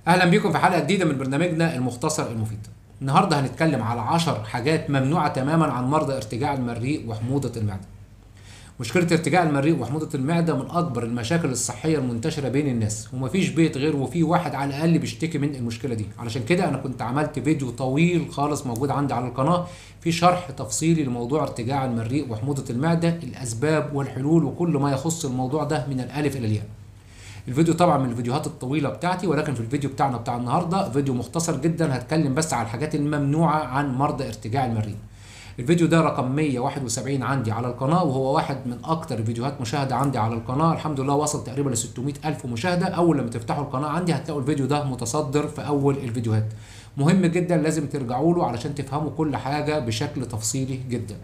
اهلا بيكم في حلقه جديده من برنامجنا المختصر المفيد النهارده هنتكلم على 10 حاجات ممنوعه تماما عن مرضى ارتجاع المريء وحموضه المعده مشكله ارتجاع المريء وحموضه المعده من اكبر المشاكل الصحيه المنتشره بين الناس ومفيش بيت غير وفيه واحد على الاقل بيشتكي من المشكله دي علشان كده انا كنت عملت فيديو طويل خالص موجود عندي على القناه في شرح تفصيلي لموضوع ارتجاع المريء وحموضه المعده الاسباب والحلول وكل ما يخص الموضوع ده من الالف الى الياء الفيديو طبعا من الفيديوهات الطويله بتاعتي ولكن في الفيديو بتاعنا بتاع النهارده فيديو مختصر جدا هتكلم بس على الحاجات الممنوعه عن مرضى ارتجاع المريء الفيديو ده رقم 171 عندي على القناه وهو واحد من اكتر الفيديوهات مشاهده عندي على القناه الحمد لله وصل تقريبا ل 600 الف مشاهده اول لما تفتحوا القناه عندي هتلاقوا الفيديو ده متصدر في اول الفيديوهات مهم جدا لازم ترجعوا له علشان تفهموا كل حاجه بشكل تفصيلي جدا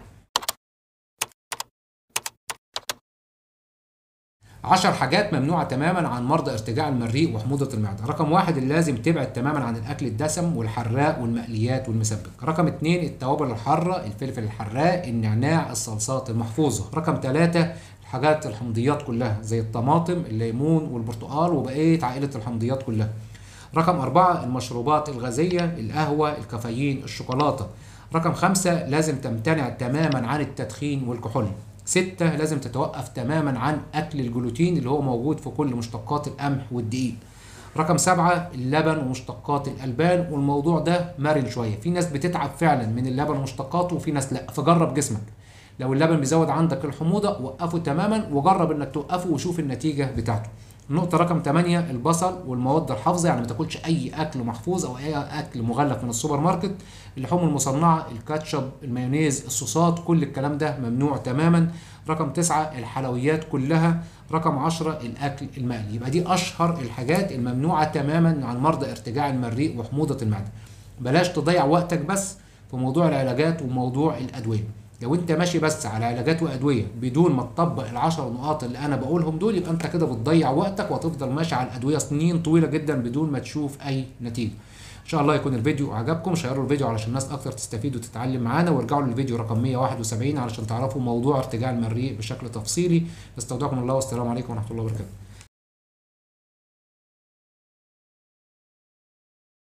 10 حاجات ممنوعة تماما عن مرضى ارتجاع المريء وحموضة المعدة رقم واحد اللي لازم تبعد تماما عن الأكل الدسم والحراق والمقليات والمسبك رقم اتنين التوابل الحارة الفلفل الحراق النعناع الصلصات المحفوظة رقم ثلاثة الحاجات الحمضيات كلها زي الطماطم الليمون والبرتقال وبقية عائلة الحمضيات كلها رقم أربعة المشروبات الغازية القهوة الكافيين الشوكولاتة رقم خمسة لازم تمتنع تماما عن التدخين والكحول ستة لازم تتوقف تماما عن أكل الجلوتين اللي هو موجود في كل مشتقات القمح والدقيق رقم سبعة اللبن ومشتقات الألبان والموضوع ده مرن شوية في ناس بتتعب فعلا من اللبن ومشتقاته وفي ناس لا فجرب جسمك لو اللبن بيزود عندك الحموضة وقفه تماما وجرب انك توقفه وشوف النتيجة بتاعته النقطة رقم 8 البصل والمواد الحافظة يعني ما تاكلش أي أكل محفوظ أو أي أكل مغلف من السوبر ماركت اللحوم المصنعة الكاتشب المايونيز الصوصات كل الكلام ده ممنوع تماما رقم 9 الحلويات كلها رقم 10 الأكل المقلي يبقى دي أشهر الحاجات الممنوعة تماما عن مرضى ارتجاع المريء وحموضة المعدة بلاش تضيع وقتك بس في موضوع العلاجات وموضوع الأدوية لو انت ماشي بس على علاجات وادويه بدون ما تطبق العشر نقاط اللي انا بقولهم دول يبقى انت كده بتضيع وقتك وهتفضل ماشي على الادويه سنين طويله جدا بدون ما تشوف اي نتيجه ان شاء الله يكون الفيديو عجبكم شيروا الفيديو علشان الناس اكتر تستفيد وتتعلم معانا وارجعوا للفيديو رقم 171 علشان تعرفوا موضوع ارتجاع المريء بشكل تفصيلي استودعكم الله والسلام عليكم ورحمه الله وبركاته